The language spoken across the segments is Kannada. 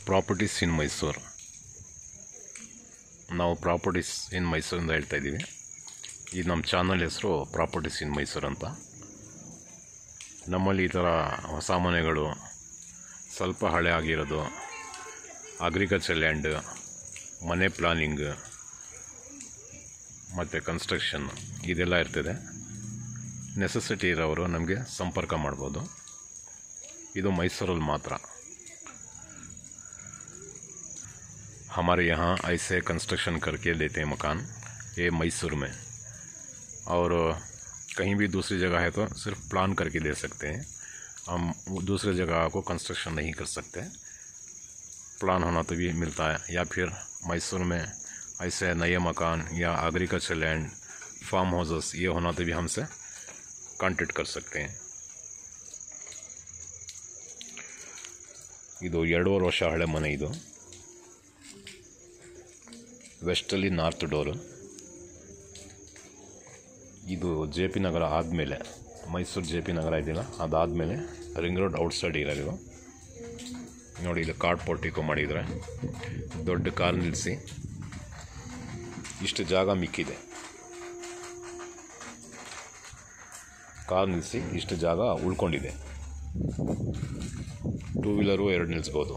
ಪ್ರಾಪರ್ಟೀಸ್ ಇನ್ ಮೈಸೂರು ನಾವು ಪ್ರಾಪರ್ಟೀಸ್ ಇನ್ ಮೈಸೂರಿಂದ ಹೇಳ್ತಾ ಇದ್ದೀವಿ ಇದು ನಮ್ಮ ಚಾನಲ್ ಹೆಸರು ಪ್ರಾಪರ್ಟೀಸ್ ಇನ್ ಮೈಸೂರು ಅಂತ ನಮ್ಮಲ್ಲಿ ಈ ಥರ ಹೊಸ ಮನೆಗಳು ಸ್ವಲ್ಪ ಹಳೆ ಆಗಿರೋದು ಅಗ್ರಿಕಲ್ಚರ್ ಲ್ಯಾಂಡ್ ಮನೆ ಪ್ಲಾನಿಂಗ್ ಮತ್ತು ಕನ್ಸ್ಟ್ರಕ್ಷನ್ ಇದೆಲ್ಲ ಇರ್ತದೆ ನೆಸೆಸಿಟಿ ಇರೋರು ನಮಗೆ ಸಂಪರ್ಕ ಮಾಡ್ಬೋದು ಇದು ಮೈಸೂರಲ್ಲಿ ಮಾತ್ರ हमारे यहाँ ऐसे कंस्ट्रक्शन करके देते हैं मकान ये मैसूर में और कहीं भी दूसरी जगह है तो सिर्फ प्लान करके दे सकते हैं हम दूसरे जगह को कंस्ट्रक्शन नहीं कर सकते प्लान होना तो भी मिलता है या फिर मैसूर में ऐसे नए मकान या एग्रीकल्चर लैंड फार्म हाउसेस ये होना तो भी हमसे कांटेक्ट कर सकते हैं ಇದು ಎರಡೂವರೆ ವರ್ಷ ಹಳೆ ಮನೆ ಇದು ವೆಸ್ಟಲ್ಲಿ ನಾರ್ತ್ ಡೋರು ಇದು ಜೆ ಪಿ ನಗರ ಆದಮೇಲೆ ಮೈಸೂರು ಜೆ ಪಿ ನಗರ ಇದೆಯಲ್ಲ ಅದಾದಮೇಲೆ ರಿಂಗ್ ರೋಡ್ ಔಟ್ಸೈಡ್ ಇರೋದು ನೋಡಿ ಇಲ್ಲಿ ಕಾರ್ಡ್ ಪೋರ್ಟಿಕೋ ಮಾಡಿದರೆ ದೊಡ್ಡ ಕಾರ್ ನಿಲ್ಲಿಸಿ ಇಷ್ಟು ಜಾಗ ಮಿಕ್ಕಿದೆ ಕಾರ್ ನಿಲ್ಲಿಸಿ ಇಷ್ಟು ಜಾಗ ಉಳ್ಕೊಂಡಿದೆ ಟೂ ವೀಲರು ಎರಡು ನಿಲ್ಲಿಸ್ಬೋದು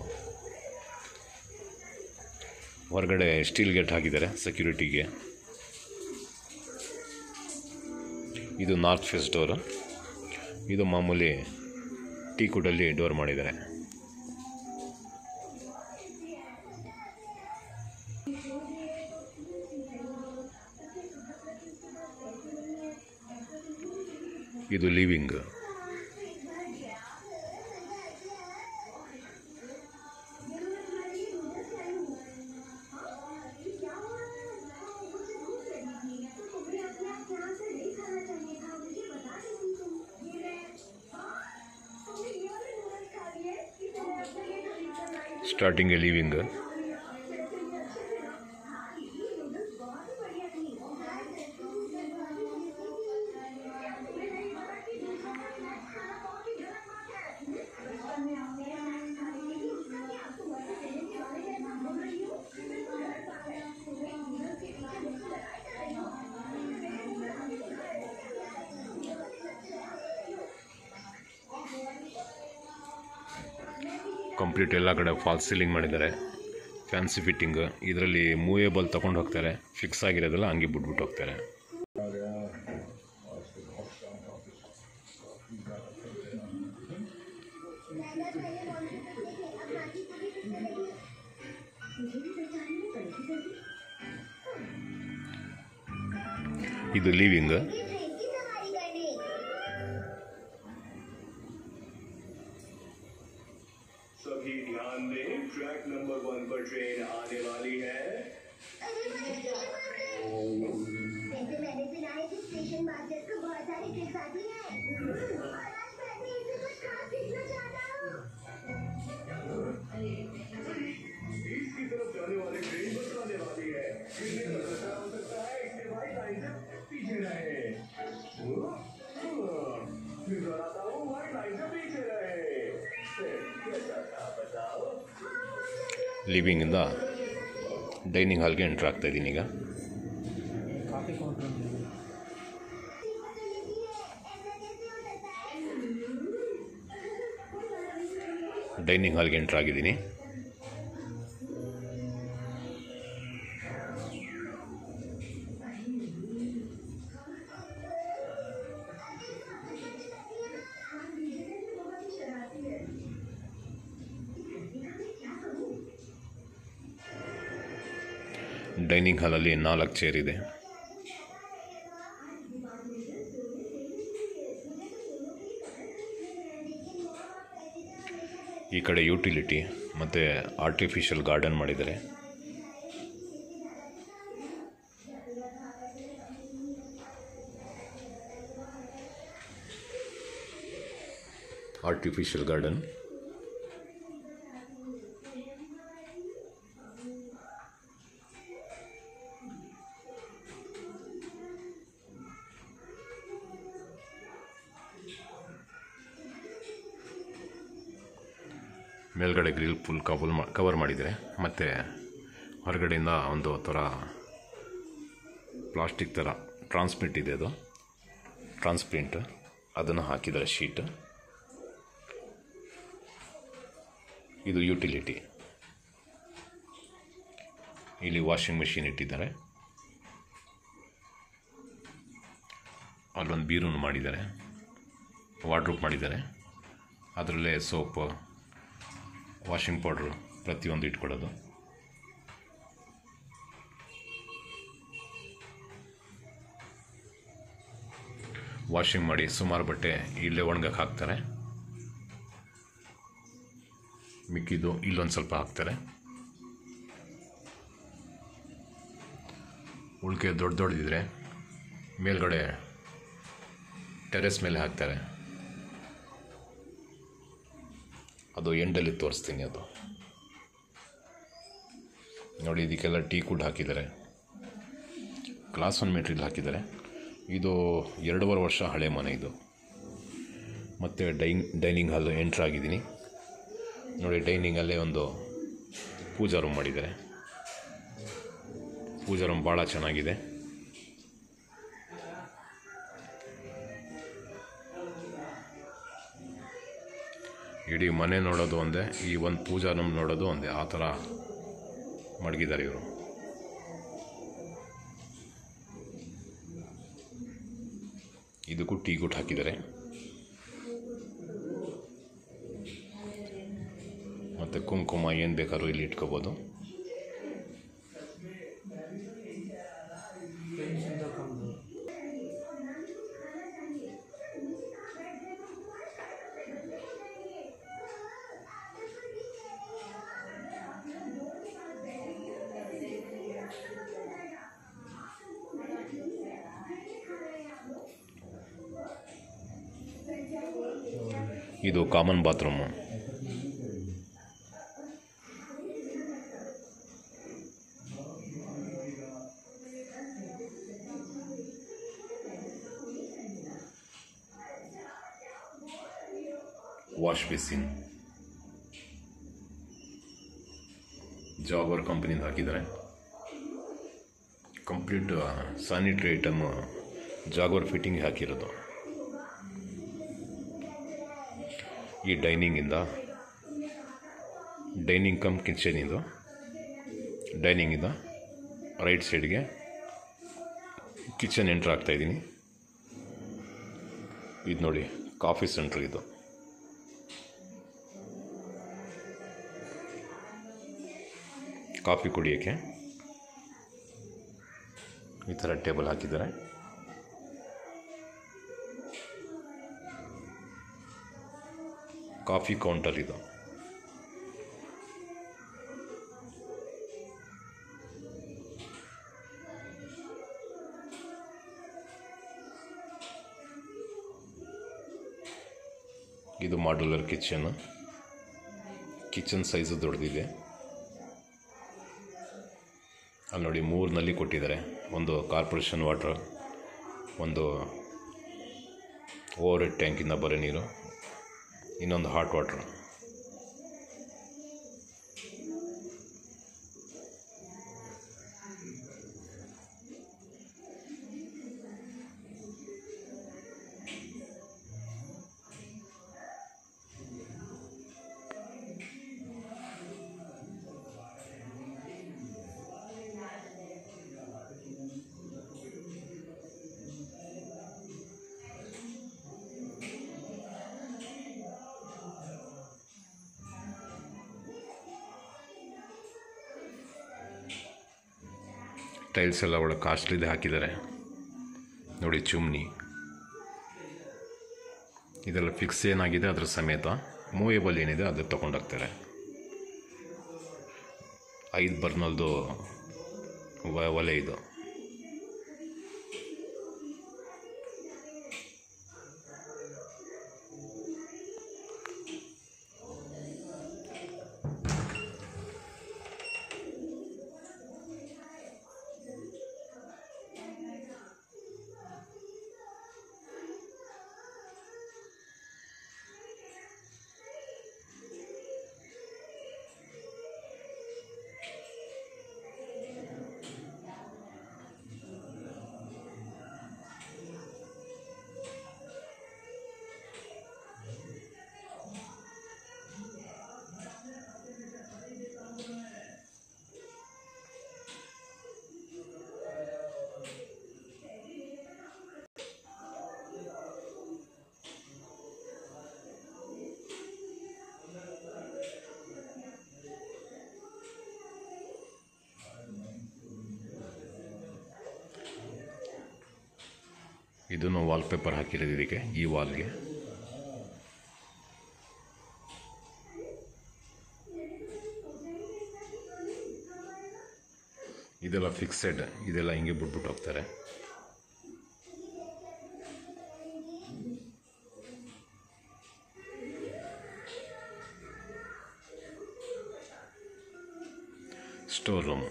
ಹೊರಗಡೆ ಸ್ಟೀಲ್ ಗೇಟ್ ಹಾಕಿದ್ದಾರೆ ಸೆಕ್ಯೂರಿಟಿಗೆ ಇದು ನಾರ್ತ್ ಫೇಸ್ ಡೋರು ಇದು ಮಾಮೂಲಿ ಟೀ ಕುಡಲ್ಲಿ ಡೋರ್ ಮಾಡಿದ್ದಾರೆ ಇದು ಲಿವಿಂಗ್ ಸ್ಟಾರ್ಟಿಂಗ್ ಲಿವಿಂಗ್ ಕಂಪ್ಲೀಟ್ ಎಲ್ಲ ಕಡೆ ಫಾಲ್ಸ್ ಸೀಲಿಂಗ್ ಮಾಡಿದ್ದಾರೆ ಫ್ಯಾನ್ಸಿ ಫಿಟ್ಟಿಂಗ್ ಇದರಲ್ಲಿ ಮೂವೇಬಲ್ ತೊಗೊಂಡು ಹೋಗ್ತಾರೆ ಫಿಕ್ಸ್ ಆಗಿರೋದೆಲ್ಲ ಹಂಗೆ ಬಿಟ್ಬಿಟ್ಟು ಹೋಗ್ತಾರೆ ಇದು ಲಿವಿಂಗ್ सभी ध्यान दें ट्रैक नंबर वन पर ट्रेन आने वाली है वैसे मैंने सुना है कि स्टेशन मास्टर को बहुत सारी ट्रिक्स आती हैं और आज मैं भी इनसे कुछ खास सीखना चाहता हूँ ईस्ट की तरफ जाने वाली ट्रेन बदलाने वाली है गिरने का खतरा हो सकता है इसलिए भाई लाइन से पीछे रहे फिर दोहराता हूँ भाई लाइन से पीछे रहे कैसा था बताओ ಲಿವಿಂಗಿಂದ ಡೈನಿಂಗ್ ಹಾಲ್ಗೆ ಎಂಟ್ರ್ ಆಗ್ತಾ ಇದ್ದೀನಿ ಈಗ ಕಾಫಿ ಕೌಂಟರ್ ಅಂತ ಇದೆ. ಡೈನಿಂಗ್ ಹಾಲ್ಗೆ ಎಂಟ್ರ್ ಆಗಿದ್ದೀನಿ ಡೈನಿಂಗ್ ಹಾಲಲ್ಲಿ ನಾಲ್ಕು ಚೇರ್ ಇದೆ ಈ ಕಡೆ ಯುಟಿಲಿಟಿ ಮತ್ತು ಆರ್ಟಿಫಿಷಿಯಲ್ ಗಾರ್ಡನ್ ಮಾಡಿದ್ದಾರೆ ಆರ್ಟಿಫಿಷಿಯಲ್ ಗಾರ್ಡನ್ ಮೇಲ್ಗಡೆ ಗ್ರಿಲ್ ಫುಲ್ ಕವಲ್ ಮಾ ಕವರ್ ಮಾಡಿದ್ದಾರೆ ಮತ್ತು ಹೊರಗಡೆಯಿಂದ ಒಂದು ಥರ ಪ್ಲಾಸ್ಟಿಕ್ ಥರ ಟ್ರಾನ್ಸ್ಮಿಟ್ ಇದೆ ಅದು ಟ್ರಾನ್ಸ್ಪೆಂಟ್ ಅದನ್ನು ಹಾಕಿದ್ದಾರೆ ಶೀಟ್ ಇದು ಯುಟಿಲಿಟಿ ಇಲ್ಲಿ ವಾಷಿಂಗ್ ಮೆಷಿನ್ ಇಟ್ಟಿದ್ದಾರೆ ಅಲ್ಲೊಂದು ಬೀರೂನ್ ಮಾಡಿದ್ದಾರೆ ವಾರ್ಡ್ರೂಪ್ ಮಾಡಿದ್ದಾರೆ ಅದರಲ್ಲೇ ಸೋಪ್ ವಾಷಿಂಗ್ ಪೌಡ್ರು ಪ್ರತಿಯೊಂದು ಇಟ್ಕೊಳ್ಳೋದು ವಾಷಿಂಗ್ ಮಾಡಿ ಸುಮಾರು ಬಟ್ಟೆ ಇಲ್ಲೇ ಒಣಗಕ್ಕೆ ಹಾಕ್ತಾರೆ ಮಿಕ್ಕಿದ್ದು ಇಲ್ಲೊಂದು ಸ್ವಲ್ಪ ಹಾಕ್ತಾರೆ ಉಳ್ಕೆ ದೊಡ್ಡ ದೊಡ್ಡದಿದ್ರೆ ಮೇಲ್ಗಡೆ ಟೆರೆಸ್ ಮೇಲೆ ಹಾಕ್ತಾರೆ ಅದು ಎಂಡಲ್ಲಿ ತೋರಿಸ್ತೀನಿ ಅದು ನೋಡಿ ಇದಕ್ಕೆಲ್ಲ ಟೀ ಕುಡ್ ಹಾಕಿದ್ದಾರೆ ಕ್ಲಾಸ್ ಒನ್ ಮೆಟೀರಿಯಲ್ ಹಾಕಿದ್ದಾರೆ ಇದು ಎರಡೂವರೆ ವರ್ಷ ಹಳೆ ಮನೆ ಇದು ಮತ್ತು ಡೈನ್ ಡೈನಿಂಗ್ ಹಾಲ್ ಎಂಟ್ರ್ ಆಗಿದ್ದೀನಿ ನೋಡಿ ಡೈನಿಂಗಲ್ಲೇ ಒಂದು ಪೂಜಾ ರೂಮ್ ಮಾಡಿದ್ದಾರೆ ಪೂಜಾ ರೂಮ್ ಭಾಳ ಚೆನ್ನಾಗಿದೆ ಇಡೀ ಮನೆ ನೋಡೋದು ಒಂದೇ ಈ ಒಂದು ಪೂಜಾ ರೂಮ್ ನೋಡೋದು ಒಂದೇ ಆ ಥರ ಮಡಗಿದ್ದಾರೆ ಇವರು ಇದಕ್ಕೂ ಟೀ ಗುಟ್ ಹಾಕಿದ್ದಾರೆ ಮತ್ತು ಕುಂಕುಮ ಏನು ಬೇಕಾದ್ರೂ ಇಲ್ಲಿ ಇಟ್ಕೋಬೋದು ಪೆನ್ಷನ್ದು ಕಮ್ಮಿ ಇದು common bathroom wash basin Jaquar ಕಂಪ್ನಿಯಿಂದ ಹಾಕಿದ್ದಾರೆ complete sanitary item Jaquar fitting ಹಾಕಿರೋದು ಈ ಡೈನಿಂಗಿಂದ ಡೈನಿಂಗ್ ಕಮ್ ಕಿಚನ್ ಇದು ಡೈನಿಂಗಿಂದ ರೈಟ್ ಸೈಡ್ಗೆ ಕಿಚನ್ ಎಂಟ್ರ್ ಆಗ್ತಾ ಇದ್ದೀನಿ ಇದು ನೋಡಿ ಕಾಫಿ ಸೆಂಟ್ರ್ ಇದು ಕಾಫಿ ಕುಡಿಯೋಕ್ಕೆ ಈ ಥರ ಟೇಬಲ್ ಹಾಕಿದ್ದಾರೆ ಕಾಫಿ ಕೌಂಟರ್ ಇದು ಇದು ಮಾಡ್ಯುಲರ್ ಕಿಚನ್ ಕಿಚನ್ ಸೈಜು ದೊಡ್ಡದಿದೆ ಅಲ್ಲಿ ನೋಡಿ ಮೂರು ನಲ್ಲಿ ಕೊಟ್ಟಿದ್ದಾರೆ ಒಂದು ಕಾರ್ಪೊರೇಷನ್ ವಾಟ್ರ್ ಒಂದು ಓವರ್ ಹೆಡ್ ಟ್ಯಾಂಕಿಂದ ಬರೋ ನೀರು ಇನ್ನೊಂದು ಹಾಟ್ ವಾಟ್ರ್ ಟೈಲ್ಸ್ ಎಲ್ಲ ಒಳ್ಳೆ ಕಾಸ್ಟ್ಲಿದೆ ಹಾಕಿದ್ದಾರೆ ನೋಡಿ ಚುಮ್ನಿ ಇದೆಲ್ಲ ಫಿಕ್ಸ್ ಏನಾಗಿದೆ ಅದ್ರ ಸಮೇತ ಮೂವೇಬಲ್ ಏನಿದೆ ಅದು ತೊಗೊಂಡೋಗ್ತಾರೆ ಐದು ಬರ್ನಲ್ದು ವ- ಒಲೆ ಇದು ಇದನ್ನು ವಾಲ್ಪೇಪರ್ ಹಾಕಿರೋದು ಇದಕ್ಕೆ ಈ ವಾಲ್ಗೆ ಇದೆಲ್ಲ ಫಿಕ್ಸೆಡ್ ಇದೆಲ್ಲ ಹಿಂಗೆ ಬಿಟ್ಬಿಟ್ಟು ಹೋಗ್ತಾರೆ ಸ್ಟೋರ್ ರೂಮ್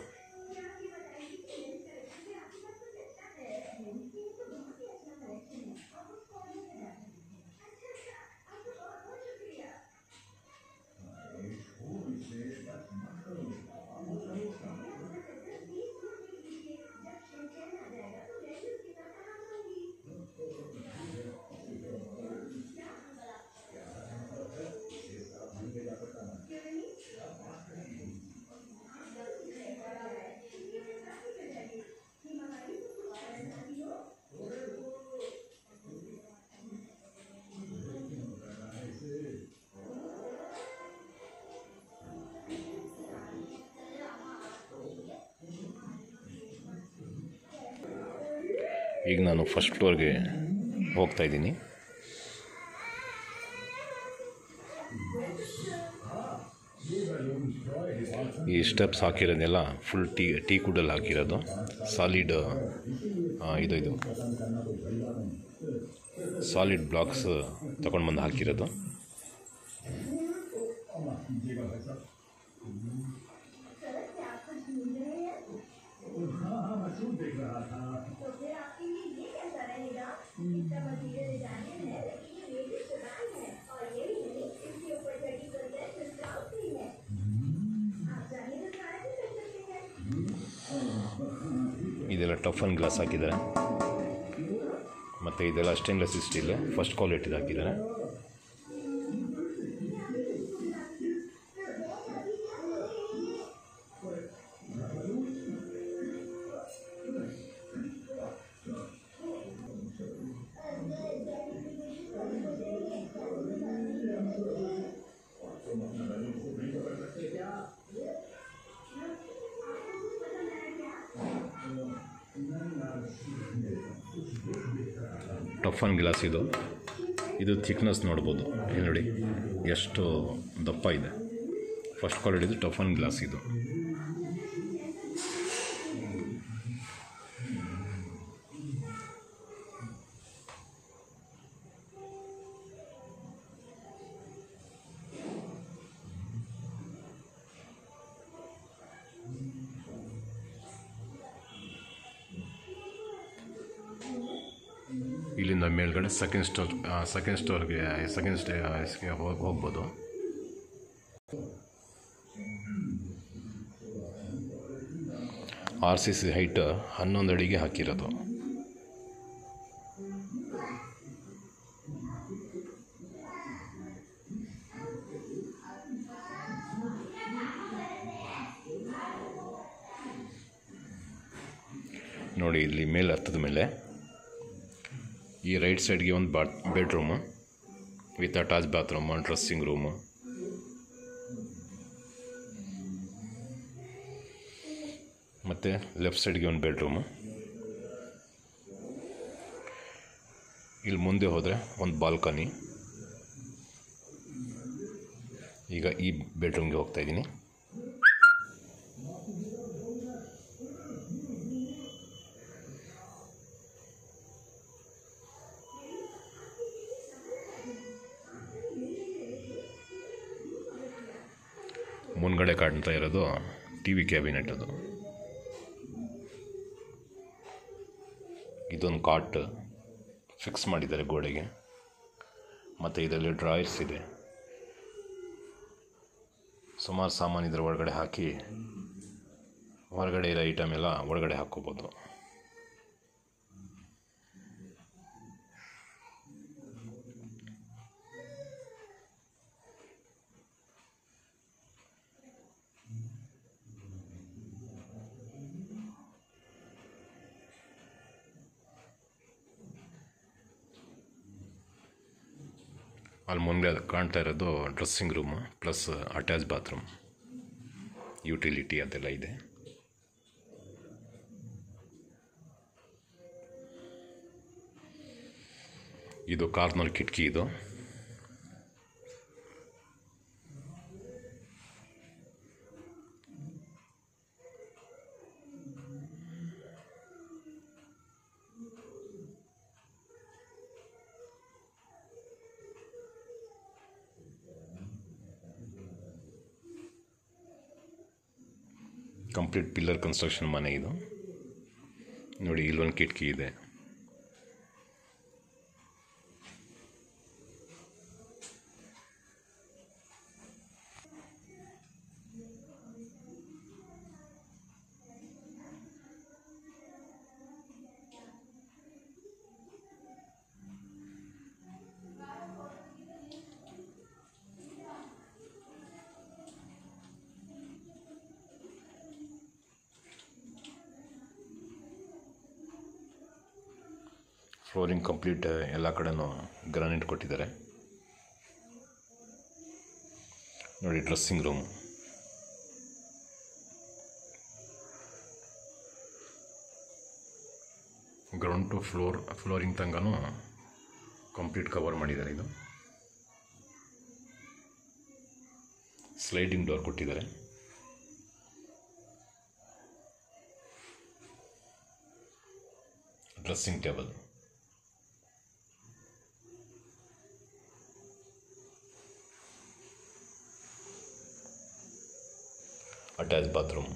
ಈಗ ನಾನು ಫಸ್ಟ್ ಫ್ಲೋರ್ಗೆ ಹೋಗ್ತಾ ಇದ್ದೀನಿ ಈ ಸ್ಟೆಪ್ಸ್ ಹಾಕಿರೋದೆಲ್ಲ ಫುಲ್ ಟೀ ಟೀ ಕುಡಲ್ಲಿ ಹಾಕಿರೋದು ಸಾಲಿಡ್ ಇದು ಇದು ಸಾಲಿಡ್ ಬ್ಲಾಕ್ಸ್ ತಗೊಂಡು ಬಂದು ಹಾಕಿರೋದು ಇದೆಲ್ಲ ಟಫನ್ ಗ್ಲಾಸ್ ಹಾಕಿದ್ದಾರೆ ಮತ್ತು ಇದೆಲ್ಲ ಸ್ಟೇನ್ಲೆಸ್ ಸ್ಟೀಲ್ ಫಸ್ಟ್ ಕ್ವಾಲಿಟಿದು ಹಾಕಿದ್ದಾರೆ ಟಫನ್ ಗ್ಲಾಸ್ ಇದು ಇದು ಥಿಕ್ನೆಸ್ ನೋಡ್ಬೋದು ಇಲ್ಲಿ ನೋಡಿ ಎಷ್ಟು ದಪ್ಪ ಇದೆ ಫಸ್ಟ್ ಕ್ವಾಲಿಟಿದು ಟಫನ್ ಗ್ಲಾಸ್ ಇದು ಇಲ್ಲಿಂದ ಮೇಲ್ಗಡೆ ಸೆಕೆಂಡ್ ಸ್ಟೋರ್ ಸೆಕೆಂಡ್ ಸ್ಟೋರ್ಗೆ ಸೆಕೆಂಡ್ ಸ್ಟೇಸ್ಗೆ ಹೋಗಿ ಹೋಗ್ಬೋದು ಆರ್ ಸಿ ಸಿ ಹೈಟ್ ಹನ್ನೊಂದು ಅಡಿಗೆ ಹಾಕಿರೋದು ನೋಡಿ ಇಲ್ಲಿ ಮೇಲೆ ಹತ್ತದ ಮೇಲೆ ಈ ರೈಟ್ ಸೈಡ್ಗೆ ಒಂದು ಬಾ bedroom with attach bathroom dressing room ಮತ್ತು ಲೆಫ್ಟ್ ಸೈಡ್ಗೆ ಒಂದು ಬೆಡ್ರೂಮು ಇಲ್ಲಿ ಮುಂದೆ ಹೋದರೆ ಒಂದು ಬಾಲ್ಕನಿ ಈಗ ಈ ಬೆಡ್ರೂಮ್ಗೆ ಹೋಗ್ತಾ ಇದ್ದೀನಿ ಮುಂದ್ಗಡೆ ಕಾಣ್ತಾ ಇರೋದು ಟಿ ವಿ ಕ್ಯಾಬಿನೆಟ್ ಅದು ಇದೊಂದು ಕಾಟ್ ಫಿಕ್ಸ್ ಮಾಡಿದ್ದಾರೆ ಗೋಡೆಗೆ ಮತ್ತು ಇದರಲ್ಲಿ ಡ್ರಾಯರ್ಸ್ ಇದೆ ಸುಮಾರು ಸಾಮಾನು ಇದರ ಒಳಗಡೆ ಹಾಕಿ ಹೊರಗಡೆ ಇರೋ ಐಟಮ್ ಎಲ್ಲ ಒಳಗಡೆ ಹಾಕ್ಕೋಬೋದು ಅಲ್ಲಿ ಮುಂದೆ ಕಾಣ್ತಾ ಇರೋದು dressing room plus attach bathroom utility ಅದೆಲ್ಲ ಇದೆ ಇದು ಕಾರ್ನರ್ ಕಿಟಕಿ ಇದು ಕಂಪ್ಲೀಟ್ ಪಿಲ್ಲರ್ ಕನ್ಸ್ಟ್ರಕ್ಷನ್ ಮನೆ ಇದು ನೋಡಿ ಇಲ್ಲೊಂದು ಕಿಟಕಿ ಇದೆ ಫ್ಲೋರಿಂಗ್ ಕಂಪ್ಲೀಟ್ ಎಲ್ಲ ಕಡೆನೂ ಗ್ರಾನೈಟ್ ಕೊಟ್ಟಿದ್ದಾರೆ ನೋಡಿ dressing room ground to floor flooring ತನಕನೂ ಕಂಪ್ಲೀಟ್ ಕವರ್ ಮಾಡಿದ್ದಾರೆ ಇದು ಸ್ಲೈಡಿಂಗ್ ಡೋರ್ ಕೊಟ್ಟಿದ್ದಾರೆ ಡ್ರೆಸ್ಸಿಂಗ್ ಟೇಬಲ್ ಅಟ್ಯಾಚ್ ಬಾತ್ರೂಮ್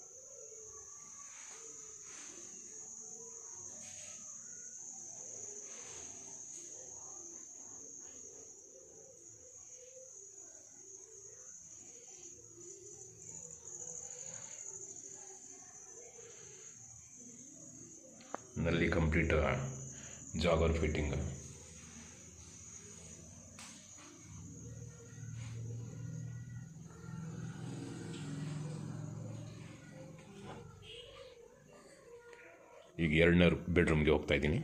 ನಲ್ಲಿ ಕಂಪ್ಲೀಟ್ ಜಾಗರ್ ಫಿಟ್ಟಿಂಗ್ ಈಗ ಎರಡನೇ ಬೆಡ್ರೂಮ್ಗೆ ಹೋಗ್ತಾ ಇದ್ದೀನಿ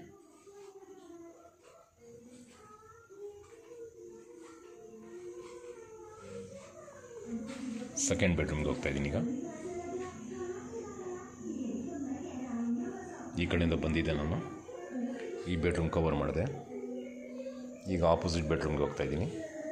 ಸೆಕೆಂಡ್ ಬೆಡ್ರೂಮ್ಗೆ ಹೋಗ್ತಾ ಇದ್ದೀನಿ ಈಗ ಈ ಕಡೆಯಿಂದ ಬಂದಿದ್ದೆ ನಾನು ಈ ಬೆಡ್ರೂಮ್ ಕವರ್ ಮಾಡಿದೆ ಈಗ ಆಪೋಸಿಟ್ ಬೆಡ್ರೂಮ್ಗೆ ಹೋಗ್ತಾ ಇದ್ದೀನಿ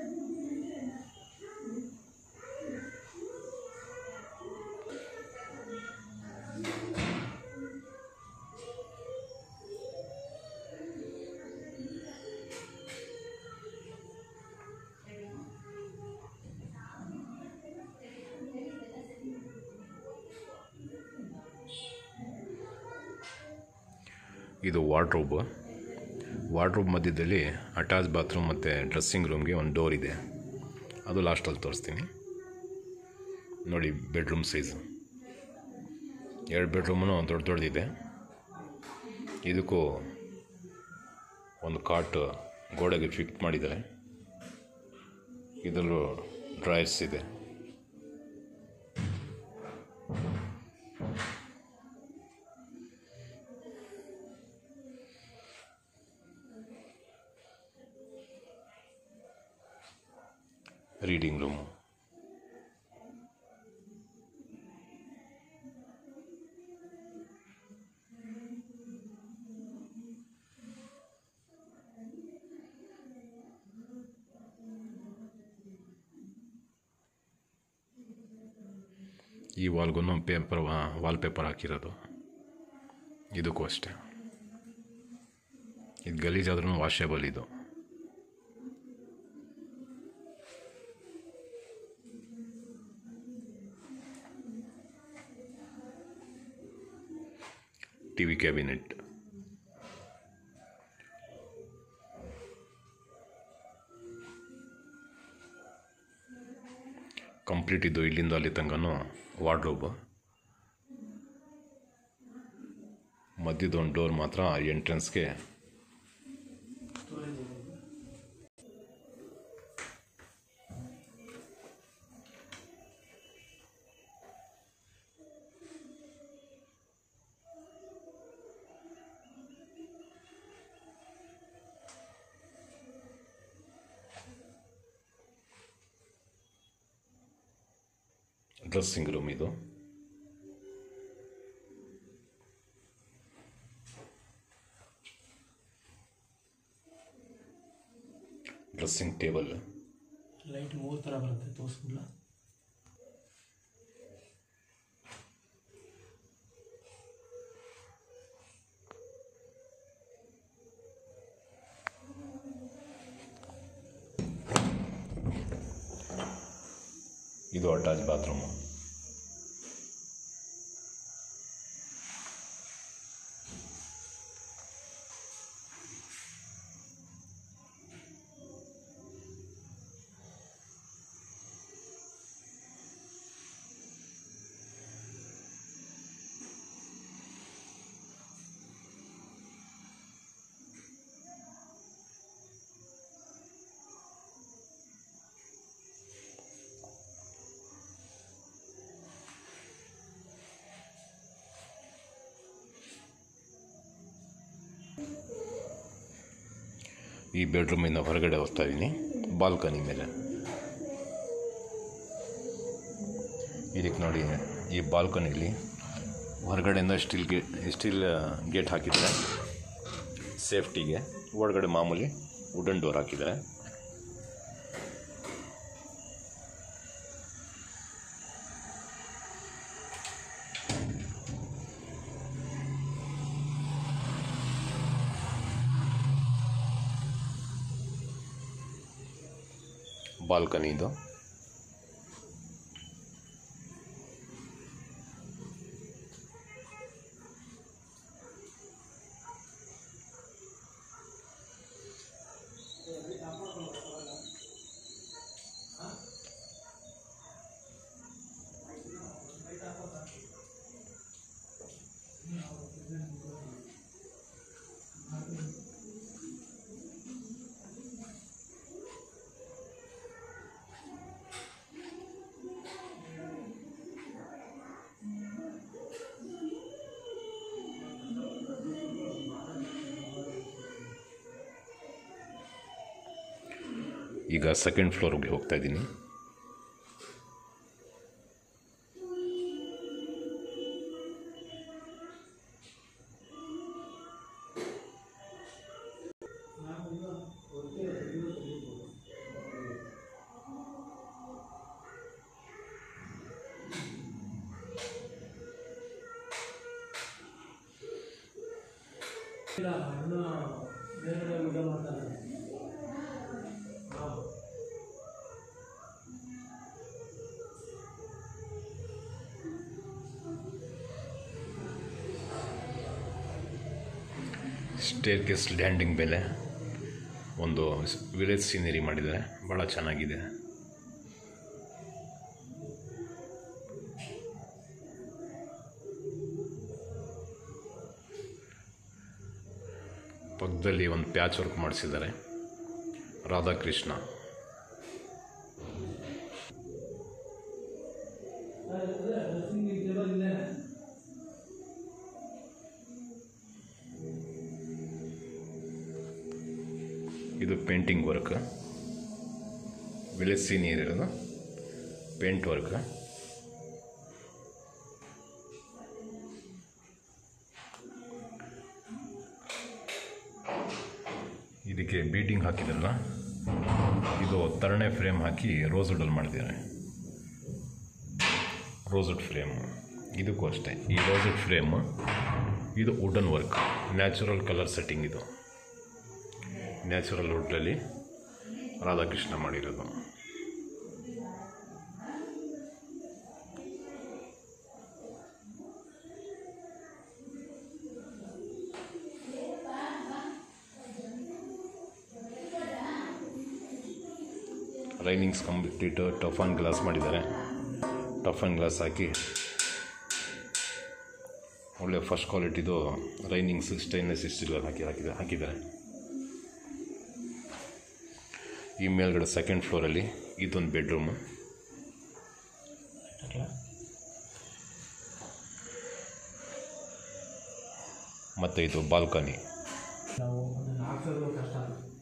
ಇದು ವಾರ್ಡ್ರೋಬ್ ವಾರ್ಡ್ರೋಬ್ ಮಧ್ಯದಲ್ಲಿ ಅಟ್ಯಾಚ್ ಬಾತ್ರೂಮ್ ಮತ್ತು ಡ್ರೆಸ್ಸಿಂಗ್ ರೂಮ್ಗೆ ಒಂದು ಡೋರ್ ಇದೆ ಅದು ಲಾಸ್ಟಲ್ಲಿ ತೋರಿಸ್ತೀನಿ ನೋಡಿ ಬೆಡ್ರೂಮ್ ಸೈಜು ಎರಡು ಬೆಡ್ರೂಮೂ ದೊಡ್ಡ ದೊಡ್ಡದಿದೆ ಇದಕ್ಕೂ ಒಂದು ಕಾಟ್ ಗೋಡೆಗೆ ಫಿಟ್ ಮಾಡಿದ್ದಾರೆ ಇದರಲ್ಲೂ ಡ್ರಾಯರ್ಸ್ ಇದೆ ರೀಡಿಂಗ್ ರೂಮು ಈ ವಾಲ್ಗೂ ಪೇಪರ್ ವಾಲ್ ಪೇಪರ್ ಹಾಕಿರೋದು ಇದಕ್ಕೂ ಅಷ್ಟೇ ಇದು ಗಲೀಜಾದ್ರೂ ವಾಷೇಬಲ್ ಇದು ಟಿ ವಿ ಕ್ಯಾಬಿನೆಟ್ ಕಂಪ್ಲೀಟ್ ಇದು ಇಲ್ಲಿಂದ ಅಲ್ಲಿ ತನಕನೂ ವಾರ್ಡ್ರೋಬ್ ಮಧ್ಯದ ಒಂದು ಡೋರ್ ಮಾತ್ರ ಎಂಟ್ರೆನ್ಸ್ಗೆ ಸ್ಟೋರೇಜ್ ಇದೆ ಇದು. ಡ್ರೆಸ್ಸಿಂಗ್ ರೂಮ್ ಇದು ಡ್ರೆಸ್ಸಿಂಗ್ ಟೇಬಲ್ ಲೈಟ್ ಮೂರು ಥರ ಬರುತ್ತೆ ತೋರಿಸ್ಬಿಡ್ಲ ಇದು ಅಟ್ಯಾಚ್ ಬಾತ್ರೂಮು ಈ ಬೆಡ್ರೂಮಿಂದ ಹೊರಗಡೆ ಹೋಗ್ತಾ ಇದ್ದೀನಿ ಬಾಲ್ಕನಿ ಮೇಲೆ ಇದಕ್ಕೆ ನೋಡಿ ಈ ಬಾಲ್ಕನಿಲಿ ಹೊರಗಡೆಯಿಂದ ಸ್ಟೀಲ್ ಗೇಟ್ ಸ್ಟೀಲ್ ಗೇಟ್ ಹಾಕಿದ್ದಾರೆ ಸೇಫ್ಟಿಗೆ ಒಳಗಡೆ ಮಾಮೂಲಿ ವುಡನ್ ಡೋರ್ ಹಾಕಿದ್ದಾರೆ ಬಾಲ್ಕನಿ ಇದು ಈಗ ಸೆಕೆಂಡ್ ಫ್ಲೋರ್ಗೆ ಹೋಗ್ತಾ ಇದ್ದೀನಿ ಇಲ್ಲ ಇನ್ನೂ ಬೇರೆ ಊಟ ಮಾಡ್ತಾರೆ ಹಾಂ ಸ್ಟೇರ್ ಕೇಸ್ ಲ್ಯಾಂಡಿಂಗ್ ಮೇಲೆ ಒಂದು ವಿಲೇಜ್ ಸೀನರಿ ಮಾಡಿದ್ದಾರೆ ಭಾಳ ಚೆನ್ನಾಗಿದೆ ಪಕ್ಕದಲ್ಲಿ ಒಂದು ಪ್ಯಾಚ್ ವರ್ಕ್ ಮಾಡಿಸಿದ್ದಾರೆ ರಾಧಾಕೃಷ್ಣ ಡ್ರೆಸ್ಸಿಂಗ್ ಟೇಬಲ್ ಇಲ್ಲೇ ಇದು ಪೇಂಟಿಂಗ್ ವರ್ಕ್ ವಿಲೇಜ್ ಸೀನಿಯರ್ ಇರೋದು ಪೇಂಟ್ ವರ್ಕ್ ಇದಕ್ಕೆ ಬೀಟಿಂಗ್ ಹಾಕಿದ್ರಲ್ಲ ಇದು ತರಣೆ ಫ್ರೇಮ್ ಹಾಕಿ ರೋಸ್ವುಡಲ್ಲಿ ಮಾಡಿದ್ದಾರೆ ರೋಸ್ವುಡ್ ಫ್ರೇಮ್ ಇದಕ್ಕೂ ಅಷ್ಟೇ ಈ ರೋಸ್ವುಡ್ ಫ್ರೇಮ್ ಇದು wooden work natural colour setting ಇದು ನ್ಯಾಚುರಲ್ ವುಡ್ಡಲ್ಲಿ ರಾಧಾಕೃಷ್ಣ ಮಾಡಿರೋದು ರೈನಿಂಗ್ಸ್ ಕಂಪ್ಲೀಟ್ ಟಫನ್ ಗ್ಲಾಸ್ ಮಾಡಿದ್ದಾರೆ ಟಫನ್ ಗ್ಲಾಸ್ ಹಾಕಿ ಒಳ್ಳೆ ಫಸ್ಟ್ ಕ್ವಾಲಿಟಿದು ರೈನಿಂಗ್ಸ್ ಸ್ಟೈನ್ಲೆಸ್ ಸ್ಟೀಲ್ ಹಾಕಿ ಹಾಕಿದ್ದಾರೆ ಹಾಕಿದ್ದಾರೆ ಈ ಮೇಲ್ಗಡೆ ಸೆಕೆಂಡ್ ಫ್ಲೋರಲ್ಲಿ ಇದೊಂದು ಬೆಡ್ರೂಮು ಮತ್ತು ಇದು ಬಾಲ್ಕನಿ ನಾವು ಅದನ್ನು ಹಾಕ್ಸೋದು ಕಷ್ಟ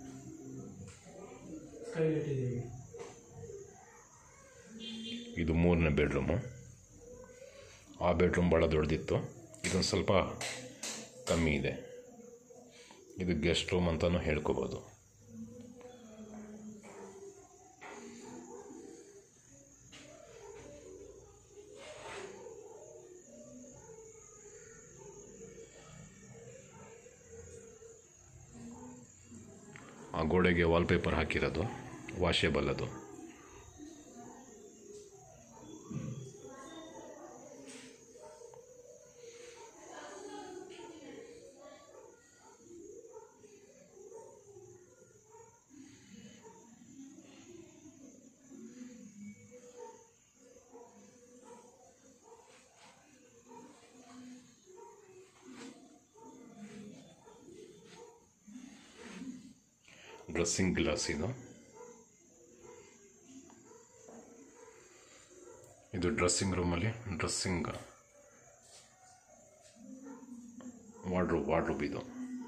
ಸ್ಕೈ ಇಟ್ಟಿದ್ದೀವಿ ಇದು ಮೂರನೇ ಬೆಡ್ರೂಮು ಆ ಬೆಡ್ರೂಮ್ ಭಾಳ ದೊಡ್ಡದಿತ್ತು ಇದೊಂದು ಸ್ವಲ್ಪ ಕಮ್ಮಿ ಇದೆ ಇದು ಗೆಸ್ಟ್ ರೂಮ್ ಅಂತಲೂ ಹೇಳ್ಕೊಬೋದು ಆ ಗೋಡೆಗೆ ವಾಲ್ಪೇಪರ್ ಹಾಕಿರೋದು ವಾಷೇಬಲ್ ಅದು ಡ್ರೆಸ್ಸಿಂಗ್ ಗ್ಲಾಸ್ ಇದು ಇದು ಡ್ರೆಸ್ಸಿಂಗ್ ರೂಮಲ್ಲಿ ಡ್ರೆಸ್ಸಿಂಗ್ ವಾರ್ಡ್ರೋಬ್ ವಾರ್ಡ್ರೋಬ್ ಇದು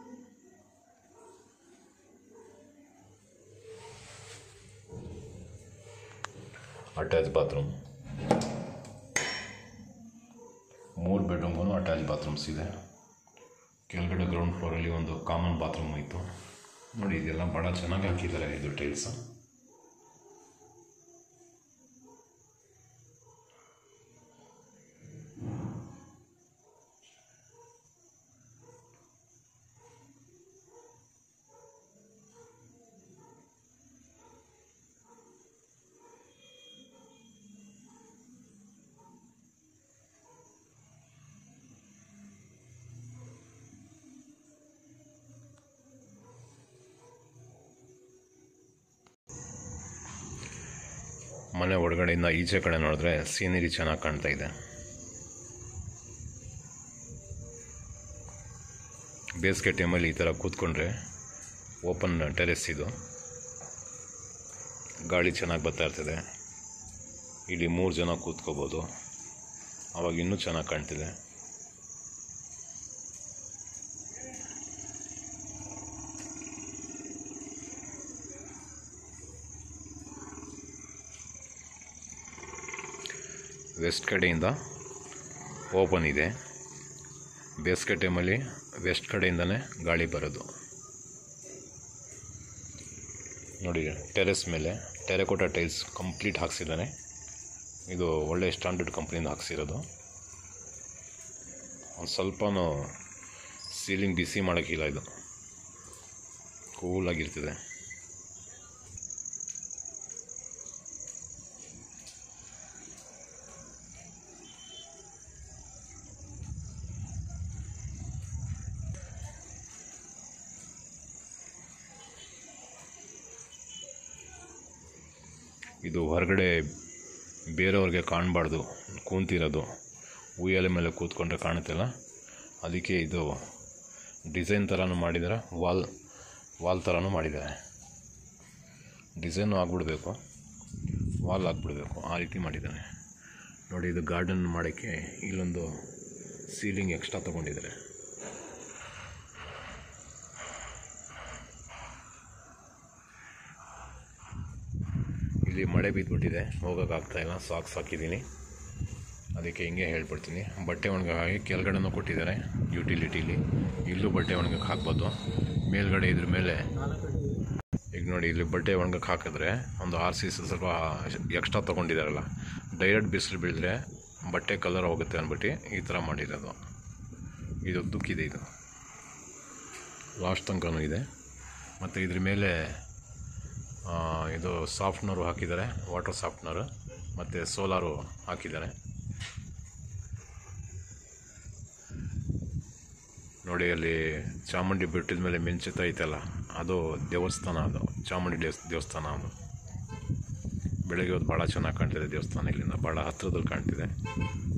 ಅಟ್ಯಾಚ್ ಬಾತ್ರೂಮ್ ಮೂರು ಬೆಡ್ರೂಮ್ಗೂ ಅಟ್ಯಾಚ್ ಬಾತ್ರೂಮ್ಸ್ ಇದೆ ಕೆಳಗಡೆ ಗ್ರೌಂಡ್ ಫ್ಲೋರಲ್ಲಿ ಒಂದು ಕಾಮನ್ ಬಾತ್ರೂಮ್ ಇತ್ತು ನೋಡಿ ಇದೆಲ್ಲ ಭಾಳ ಚೆನ್ನಾಗಿ ಹಾಕಿದ್ದಾರೆ ಇದು ಟೈಲ್ಸ್ ಮನೆ ಒಳಗಡೆಯಿಂದ ಈಚೆ ಕಡೆ ನೋಡಿದ್ರೆ ಸೀನರಿ ಚೆನ್ನಾಗಿ ಕಾಣ್ತಾ ಇದೆ ಬೇಸಿಗೆ ಟೈಮಲ್ಲಿ ಈ ಥರ ಕೂತ್ಕೊಂಡ್ರೆ ಓಪನ್ ಟೆರೆಸ್ ಇದು ಗಾಳಿ ಚೆನ್ನಾಗಿ ಬರ್ತಾ ಇರ್ತದೆ ಇಲ್ಲಿ ಮೂರು ಜನ ಕೂತ್ಕೋಬೋದು ಅವಾಗ ಇನ್ನೂ ಚೆನ್ನಾಗಿ ಕಾಣ್ತಿದೆ ವೆಸ್ಟ್ ಕಡೆಯಿಂದ ಓಪನ್ ಇದೆ ಬೇಸಿಗೆ ಟೈಮಲ್ಲಿ ವೆಸ್ಟ್ ಕಡೆಯಿಂದನೇ ಗಾಳಿ ಬರೋದು ನೋಡಿ ಟೆರೆಸ್ ಮೇಲೆ ಟೆರೆಕೋಟಾ ಟೈಲ್ಸ್ ಕಂಪ್ಲೀಟ್ ಹಾಕ್ಸಿದ್ದಾನೆ ಇದು ಒಳ್ಳೆ ಸ್ಟ್ಯಾಂಡರ್ಡ್ ಕಂಪ್ನಿಯಿಂದ ಹಾಕ್ಸಿರೋದು ಒಂದು ಸ್ವಲ್ಪನೂ ಸೀಲಿಂಗ್ ಬಿಸಿ ಮಾಡೋಕ್ಕಿಲ್ಲ ಇದು ಕೂಲಾಗಿರ್ತದೆ ಇದು ಹೊರಗಡೆ ಬೇರೆಯವ್ರಿಗೆ ಕಾಣಬಾರ್ದು ಕೂತಿರೋದು ಉಯ್ಯಾಲೆ ಮೇಲೆ ಕೂತ್ಕೊಂಡ್ರೆ ಕಾಣುತ್ತಲ್ಲ ಅದಕ್ಕೆ ಇದು ಡಿಸೈನ್ ಥರನೂ ಮಾಡಿದ್ದಾರೆ ವಾಲ್ ವಾಲ್ ಥರನೂ ಮಾಡಿದ್ದಾರೆ ಡಿಸೈನು ಆಗಿಬಿಡ್ಬೇಕು ವಾಲ್ ಹಾಕ್ಬಿಡ್ಬೇಕು ಆ ರೀತಿ ಮಾಡಿದ್ದಾನೆ ನೋಡಿ ಇದು ಗಾರ್ಡನ್ ಮಾಡೋಕ್ಕೆ ಇಲ್ಲೊಂದು ಸೀಲಿಂಗ್ ಎಕ್ಸ್ಟ್ರಾ ತೊಗೊಂಡಿದ್ದಾರೆ ಇಲ್ಲಿ ಮಳೆ ಬಿದ್ದುಬಿಟ್ಟಿದೆ ಹೋಗೋಕ್ಕಾಗ್ತಾ ಇಲ್ಲ ಸಾಕ್ಸ್ ಹಾಕಿದ್ದೀನಿ ಅದಕ್ಕೆ ಹಿಂಗೆ ಹೇಳ್ಬಿಡ್ತೀನಿ ಬಟ್ಟೆ ಒಣಗಕ್ಕೆ ಹಾಕಿ ಕೆಳಗಡೆನೂ ಕೊಟ್ಟಿದ್ದಾರೆ ಯುಟಿಲಿಟಿಲಿ ಇಲ್ಲೂ ಬಟ್ಟೆ ಒಣಗಕ್ಕೆ ಹಾಕ್ಬೋದು ಮೇಲ್ಗಡೆ ಇದ್ರ ಮೇಲೆ ನಾಲ್ಕು ಅಡಿ ಈಗ ನೋಡಿ ಇಲ್ಲಿ ಬಟ್ಟೆ ಒಣಗಕ್ಕೆ ಹಾಕಿದ್ರೆ ಒಂದು ಆರ್ ಸಿ ಸ್ವಲ್ಪ ಎಕ್ಸ್ಟ್ರಾ ತೊಗೊಂಡಿದ್ದಾರಲ್ಲ ಡೈರೆಕ್ಟ್ ಬಿಸಿಲು ಬೀಳಿದ್ರೆ ಬಟ್ಟೆ ಕಲರ್ ಹೋಗುತ್ತೆ ಅಂದ್ಬಿಟ್ಟು ಈ ಥರ ಮಾಡಿರೋದು ಇದು ದುಕ್ಕಿದೆ ಇದು ಲಾಸ್ಟ್ ತನಕನೂ ಇದೆ ಮತ್ತು ಇದ್ರ ಮೇಲೆ ಆ, ಇದು ಸಾಫ್ಟ್ನರು ಹಾಕಿದ್ದಾರೆ ವಾಟರ್ ಸಾಫ್ಟ್ನರು ಮತ್ತು ಸೋಲಾರು ಹಾಕಿದ್ದಾರೆ ನೋಡಿ ಅಲ್ಲಿ ಚಾಮುಂಡಿ ಬೆಟ್ಟದ ಮೇಲೆ ಮಿಂಚುತ್ತ ಐತಲ್ಲ ಅದು ದೇವಸ್ಥಾನ ಅದು ಚಾಮುಂಡಿ ದೇವಸ್ ದೇವಸ್ಥಾನ ಅದು ಬೆಳಗ್ಗೆ ಹೊತ್ತು ಭಾಳ ಚೆನ್ನಾಗಿ ಕಾಣ್ತಿದೆ ದೇವಸ್ಥಾನ ಇಲ್ಲಿಂದ ಭಾಳ ಹತ್ತಿರದಲ್ಲಿ ಕಾಣ್ತಿದೆ